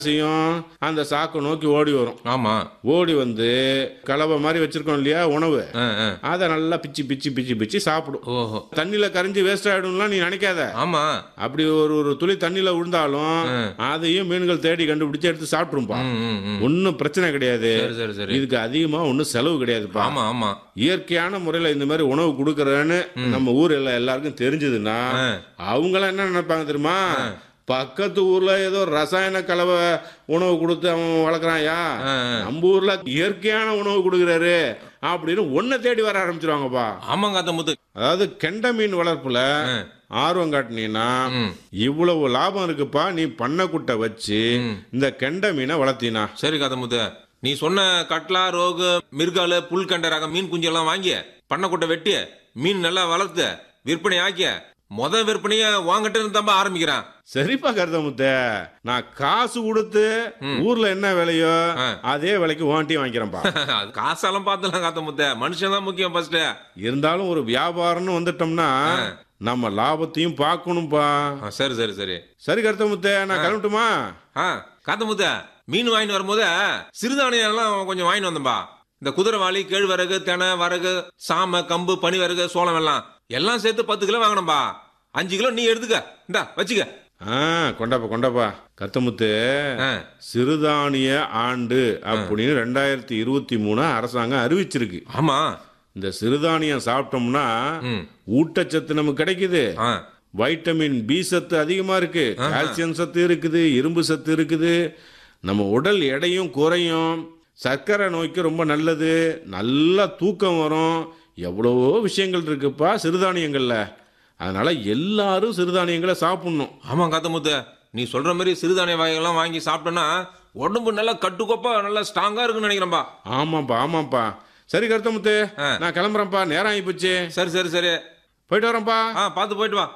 செய்யும் அந்த சாக்கை நோக்கி ஓடி வரும் ஆமா ஓடி வந்து கலவை மாதிரி வச்சிருக்கோம் இல்லையா உணவு ஆ, ஆ. அதை நல்லா பிச்சு பிச்சு பிச்சு பிச்சு சாப்பிடும் ஓஹோ தண்ணியில கரைஞ்சி வேஸ்ட் ஆயிடும்லாம் நீ நினைக்காத ஆமா அப்படி ஒரு ஒரு துளி தண்ணியில விழுந்தாலும் அதையும் மீன்கள் தேடி கண்டுபிடிச்சு எடுத்து சாப்பிட்டுருப்பா ம், ம், ம். ஒன்றும் பிரச்சனை கிடையாது சரி சரி சரி இதுக்கு அதிகமா ஒன்றும் செலவு கிடையாதுப்பா ஆமா ஆமா இயற்கையான முறையில் இந்த மாதிரி உணவு கொடுக்கறேன்னு நம்ம ஊர் எல்லாம் எல்லாருக்கும் தெரிஞ்சதுன்னா ஆ. அவங்களாம் என்ன நினைப்பாங்க தெரியுமா பக்கத்து ஊர்ல ஏதோ ரசாயன கலவை உணவு கொடுத்து அவன் வளர்க்குறான்யா ஆ, ஆ. நம்ம ஊர்ல இயற்கையான உணவு கொடுக்குறாரு அப்படின்னு ஒன்ன தேடி வர ஆரம்பிச்சிருவாங்கப்பா ஆமாங்க அத்த முத்து அதாவது கெண்ட மீன் வளர்ப்புல ஆ. ஆர்வம் காட்டினீன்னா ம். இவ்வளவு லாபம் இருக்குப்பா நீ பண்ணைக்குட்டை வச்சு இந்த கெண்ட மீனை வளர்த்தினா சரி கதை முத்து நீ சொன்ன கட்லா ரோகு மிருகாலு புல்கண்ட ரக மீன் குஞ்சு எல்லாம் வாங்கி பண்ணைக்குட்டை வெட்டி மீன் நல்லா வளர்த்து விற்பனை ஆக்கிய முத விற்பனைய வாங்கிட்டு இருந்தா ஆரம்பிக்கிறான் சரிப்பா கருதமுத்த நான் காசு கொடுத்து ஊர்ல என்ன விலையோ ஆ. அதே விலைக்கு வாண்டி வாங்கிக்கிறேன்ப்பா அது காசெல்லாம் பார்த்துலாம் காத்த முத்த மனுஷன் தான் முக்கியம் ஃபர்ஸ்ட் இருந்தாலும் ஒரு வியாபாரம்னு வந்துட்டோம்னா நம்ம லாபத்தையும் பார்க்கணும்பா சரி சரி சரி சரி கருத்தமுத்த நான் கிளம்பட்டுமா ஆ காத்த முத்த மீன் வாங்கிட்டு வரும்போது சிறுதானியம் எல்லாம் கொஞ்சம் வாங்கிட்டு வந்தேன்பா இந்த குதிரைவாளி கேழ்வரகு தெனை வரகு சாம கம்பு பனிவரகு சோளம் எல்லாம் எல்லாம் சேர்த்து பத்து கிலோ வாங்கணும்பா அஞ்சு கிலோ நீ எடுத்துக்க இந்தா வச்சுக்க ஆ கொண்டாப்பா கொண்டாப்பா கருத்தமுத்து ஆ, சிறுதானிய ஆண்டு அப்படின்னு ரெண்டாயிரத்தி இருபத்தி மூணு அரசாங்கம் அறிவிச்சிருக்கு ஆமா இந்த சிறுதானியம் சாப்பிட்டோம்னா ம். ஊட்டச்சத்து நமக்கு கிடைக்குது ஆ வைட்டமின் பி சத்து அதிகமா இருக்கு கால்சியம் சத்து இருக்குது இரும்பு சத்து இருக்குது நம்ம உடல் எடையும் குறையும் சர்க்கரை நோய்க்கு ரொம்ப நல்லது நல்லா தூக்கம் வரும் எவ்வளவோ விஷயங்கள் இருக்குப்பா சிறுதானியங்கள்ல அதனால எல்லாரும் சிறுதானியங்களை சாப்பிடணும் ஆமா காத்தமுத்து நீ சொல்ற மாதிரி சிறுதானிய வகைகள்லாம் வாங்கி சாப்பிட்டோன்னா உடம்பு நல்லா கட்டுக்கோப்பா நல்லா ஸ்ட்ராங்கா இருக்குன்னு நினைக்கிறேன்பா ஆமாப்பா ஆமாப்பா சரி கருத்தமுத்து ஆ. நான் கிளம்புறேன்ப்பா நேரம் ஆகி போச்சு சரி சரி சரி போயிட்டு வரேன்ப்பா ஆ பார்த்து போயிட்டு வா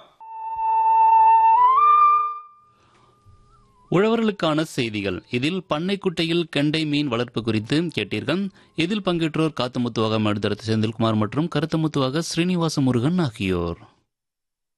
உழவர்களுக்கான செய்திகள் இதில் பண்ணைக்குட்டையில் கெண்டை மீன் வளர்ப்பு குறித்து கேட்டீர்கள் இதில் பங்கேற்றோர் காத்தமுத்துவாக மடுதரத்து செந்தில்குமார் மற்றும் கருத்தமுத்துவாக ஸ்ரீனிவாச முருகன் ஆகியோர்